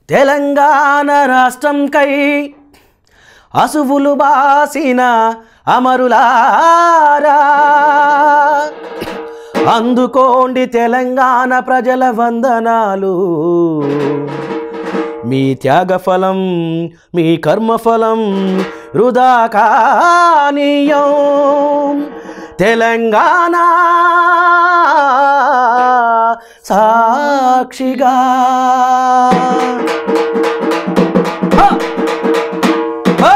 తెలంగాణ రాష్ట్రంకై అసువులు బాసిన అమరులారా అందుకోండి తెలంగాణ ప్రజల వందనాలు మీ త్యాగఫలం మీ కర్మఫలం వృధా కానీయం తెలంగాణ సాక్షిగా హ! హ!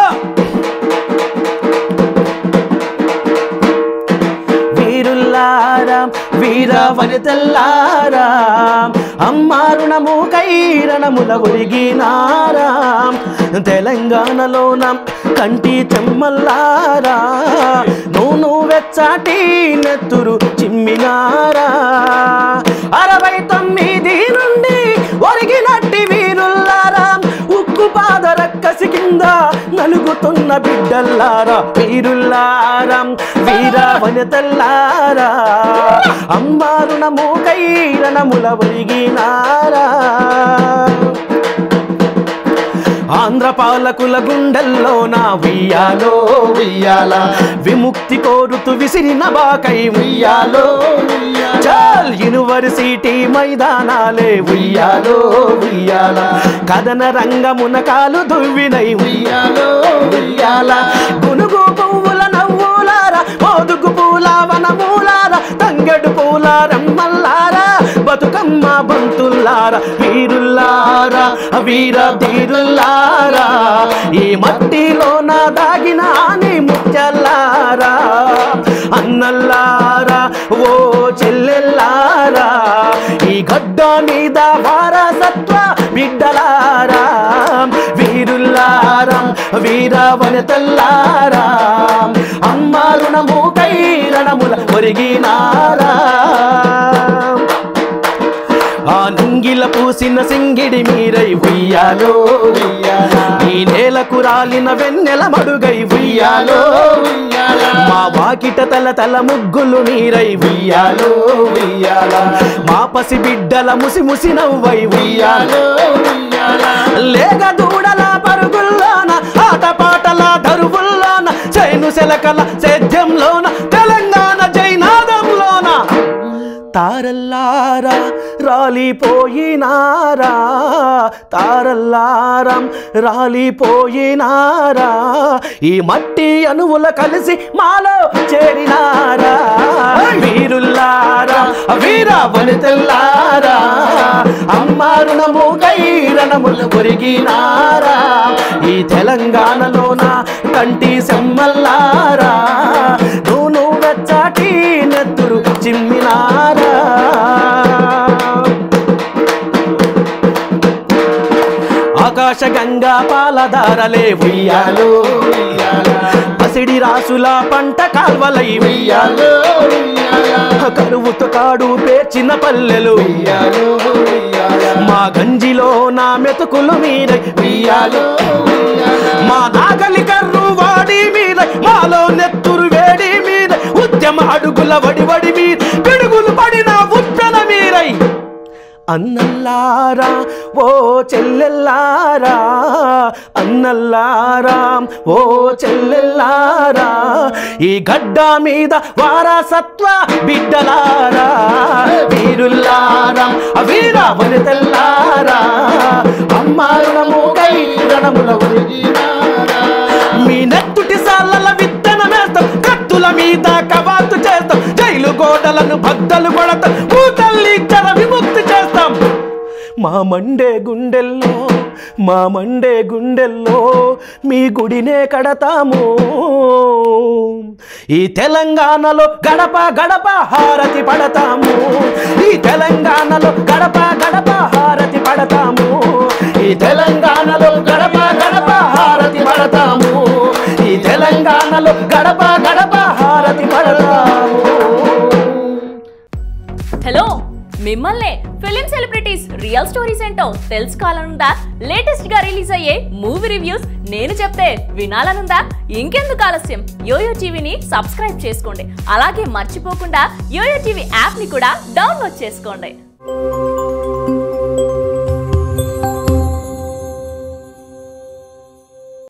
వీరుల్లారా వీర వనితల్లారా అమ్మారుణము కైరణముల ఒరిగినారా తెలంగాణలోన కంటి చెమ్మల్లారా నూను వెచ్చాటి నెత్తురు చిమ్మినారా అరవై తొమ్మిది నుండి ఒరిగినట్టి వీరుల్లారా ఉక్కు పాదరక్కసి కింద నలుగుతున్న బిడ్డల్లారా వీరుల్లారా వీర వనితల్లారా అమ్మారుణము కైరణముల ఒరిగినారా ఆంధ్ర పాలకుల గుండెల్లో నా ఉయ్యాలో ఉయ్యాల విముక్తి కోరుతూ విసిరిన బాకై ఉయ్యాలో చాల్ యూనివర్సిటీ మైదానాలే ఉయ్యాలో ఉయ్యాల కథన రంగమున కాలు దువ్వినై ఉయ్యాలో ఉయ్యాల గునుగు పువ్వుల నవ్వులారా మోదుగు పూల వనమూలారా తంగెడు పూల రమ్మల్లారా బతుకమ్మ బంతుల్లారా వీరుల్లారా వీర ధీరుల్లారా ఈ మట్టిలో నా దాగిన ఆని ముత్యల్లారా అన్నల్లారా ఓ చెల్లెల్లారా ఈ గడ్డ మీద వారసత్వ బిడ్డలారా వీరుల్లారా వీర వనితల్లారా అమ్మ రుణము కైరణముల ఒరిగినారా ఆ నింగిల పూసిన సింగిడి మీరై ఉయ్యాలో ఈ నేలకు రాలిన వెన్నెల మడుగై ఉయ్యాలో మా వాకిట తల తల ముగ్గులు మీరై ఉయ్యాలో ఉయ్యాల మా పసి బిడ్డల ముసి ముసి నవ్వై ఉయ్యాలో లేగ దూడల పరుగుల్లోన ఆటపాటల దరువుల్లోన చైను సెలకల సేద్యంలోన తెలంగాణ జైనాదంలోన తారల్లారా రాలిపోయినారా తారల్లారం రాలిపోయినారా ఈ మట్టి అణువుల కలిసి మాలో చేరినారా వీరుల్లారా వీర వనితల్లారా అమ్మ రుణము కైరణములు పొరిగినారా ఈ తెలంగాణలోన కంటి సెమ్మల్లారా నూను వెచ్చాటి నెత్తురు చిమ్మినారా ఆకాశ గంగా పాలధారలే ఉయ్యాలో పసిడి రాసుల పంట కాల్వలై ఉయ్యాలో కరువుతో కాడు పేర్చిన పల్లెలు మా గంజిలో నా మెతుకులు మీద ఉయ్యాలో మా నాగలి కర్రు వాడి మీద మాలో నెత్తురు వేడి మీద ఉద్యమ అడుగుల వడి వడి మీద పిడుగులు పడిన ఉప్పెన మీరై అన్నల్లారా ఓ చెల్లెల్లారా అన్నల్లారా ఓ చెల్లెల్లారా ఈ గడ్డ మీద వారసత్వ బిడ్డలారా వీరుల్లారా వీర వనితల్లారా అమ్మారుణము కై రణముల ఒరిగినారా. మీ నెత్తుటి సాలల విత్తనమేస్తాం కత్తుల మీద కవాతు చేస్తాం జైలు గోడలను బద్దలు కొడతాం భూతల్లి చర విముక్తి చేస్తాం మా మండే గుండెల్లో మా మండే గుండెల్లో మీ గుడినే కడతాము ఈ తెలంగాణలో గడప గడప హారతి పడతాము ఈ తెలంగాణలో గడప గడప హారతి పడతాము ఈ తెలంగాణలో గడప గడప హారతి పడతాము ఈ తెలంగాణలో గడప గడప హారతి పడతాము హలో మిమ్మల్నే ఫిలిం సెలబ్రిటీస్ రియల్ స్టోరీస్ ఏంటో తెలుసుకోవాలనుందా లేటెస్ట్ గా రిలీజ్ అయ్యే మూవీ రివ్యూస్ నేను చెప్తే వినాలనుందా ఇంకెందుకు ఆలస్యం యోయో టీవీని సబ్స్క్రైబ్ చేసుకోండి అలాగే మర్చిపోకుండా యోయో టీవీ యాప్ ని కూడా డౌన్లోడ్ చేసుకోండి